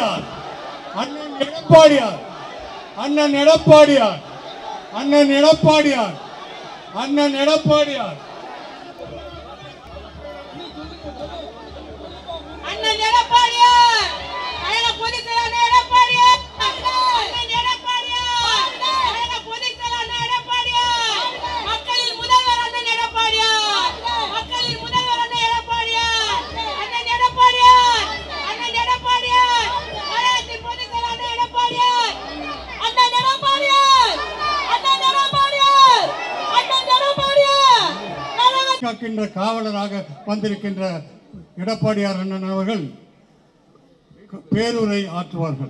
எடப்பாடியார் அண்ணன் எடப்பாடியார் அண்ணன் எடப்பாடியார் அண்ணன் எடப்பாடியார் அண்ணன் எடப்பாடியார் அண்ணன் எடப்பாடியார் கழக பொதுச் செயலாளர் எடப்பாடியார் அண்ணன் எடப்பாடியார் கழக பொதுச் செயலாளர் எடப்பாடியார் மக்களின் முதல்வர் அண்ணன் எடப்பாடியார் மக்களின் முதல்வர் அண்ணன் எடப்பாடியார் அண்ணன் எடப்பாடியார் அண்ணன் எடப்பாடியார் கழகத்தின் பொதுச் செயலாளர் எடப்பாடியார் அண்ணன் எடப்பாடியார் அண்ணன் எடப்பாடியார் அண்ணன் எடப்பாடியார் கழக காக்கின்ற காவலராக வந்திருக்கின்ற எடப்பாடியார் அண்ணன் அவர்கள் பேருரை ஆற்றுவார்கள்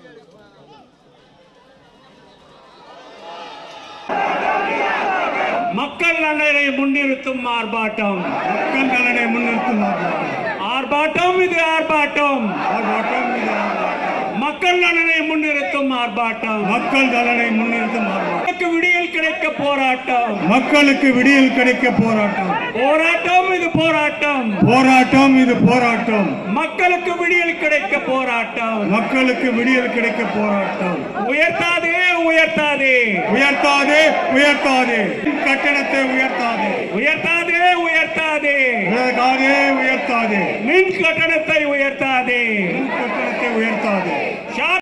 மக்கள் நலனை முன்னிறுத்தும் ஆர்ப்பாட்டம் மக்கள் நலனை முன்னிறுத்தும் ஆர்ப்பாட்டம் இது ஆர்ப்பாட்டம் ஆர்ப்பாட்டம் இது ஆர்ப்பாட்டம். மக்கள் நலனை முன்னிறுத்தும் ஆர்ப்பாட்டம் மக்கள் நலனை முன்னிறுத்தும் ஆர்ப்பாட்டம் மக்களுக்கு விடியல் கிடைக்க போராட்டம் மக்களுக்கு விடியல் கிடைக்க போராட்டம் போராட்டம் இது போராட்டம் போராட்டம் இது போராட்டம் மக்களுக்கு விடியல் கிடைக்க போராட்டம் மக்களுக்கு விடியல் கிடைக்க போராட்டம் உயர்த்தாதே உயர்த்தாதே உயர்த்தாதே உயர்த்தாதே கட்டணத்தை உயர்த்தாதே உயர்த்தாதே உயர்த்தாதே உயர்த்தாதே உயர்த்தாதே மின் கட்டணத்தை உயர்த்தாதே கட்டணத்தை உயர்த்தாதே ஷா